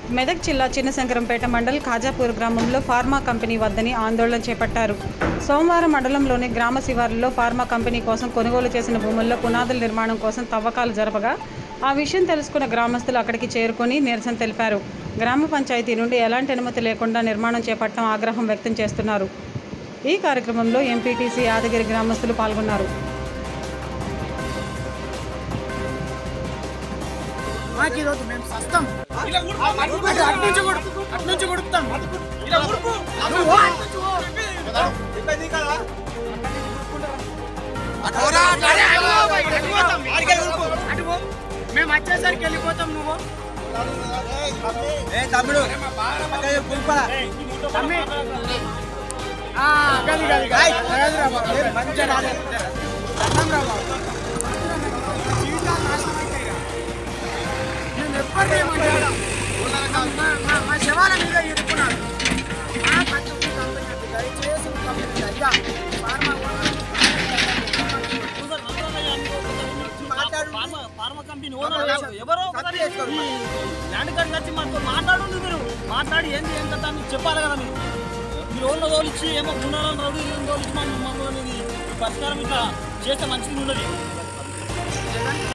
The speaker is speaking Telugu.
మెదక్ జిల్లా చిన్నశంకరంపేట మండల్ ఖాజాపూర్ గ్రామంలో ఫార్మా కంపెనీ వద్దని ఆందోళన చేపట్టారు సోమవారం మండలంలోని గ్రామ శివారులో ఫార్మా కంపెనీ కోసం కొనుగోలు చేసిన భూముల్లో పునాదుల నిర్మాణం కోసం తవ్వకాలు జరపగా ఆ విషయం తెలుసుకున్న గ్రామస్తులు అక్కడికి చేరుకొని నిరసన తెలిపారు గ్రామ పంచాయతీ నుండి ఎలాంటి అనుమతి లేకుండా నిర్మాణం చేపట్టడం ఆగ్రహం వ్యక్తం చేస్తున్నారు ఈ కార్యక్రమంలో ఎంపీటీసీ యాదగిరి గ్రామస్తులు పాల్గొన్నారు మాకు ఈరోజు మేము సస్తం అటు అటు నుంచి కొడు అటు నుంచి కొడుతాం నువ్వు అటు నుంచి పో. అరే, అటు పో, బయట, అటు పోతాం. అటు పో. మేము వచ్చేసరికి వెళ్ళిపోతాం నువ్వు తమ్ముడు తమ్మి. ఆ, గది గది గది. గదిరా బాబు. ఏ, మంచిగా రాలేదు. దండం రా బాబు. జీవితాలు నాశనం అవుతాయి రా. మేము ఎప్పటికీ ఏమంటాం? మా- మా- మా శవాల మీద ఇరుక్కున్నాడు మా పక్కకి కంపెనీ ఉంది. దయచేసి మీ కంపెనీ అయ్యా pharma pharma pharma company owner ఎవరో ఒకరు ఈ ల్యాండ్ కార్డు వచ్చి మనతో మాట్లాడండి మీరు మాట్లాడి ఏంది ఏం కదా అని చెప్పాలి కదా మీరు మీరు ఓన్లో తోలిచ్చి ఏమో గుండాలను రౌడీ తోలిచ్చి మమ్మల్ని ఇది పరిష్కారం ఇట్లా చేస్తే మంచిది ఉండదు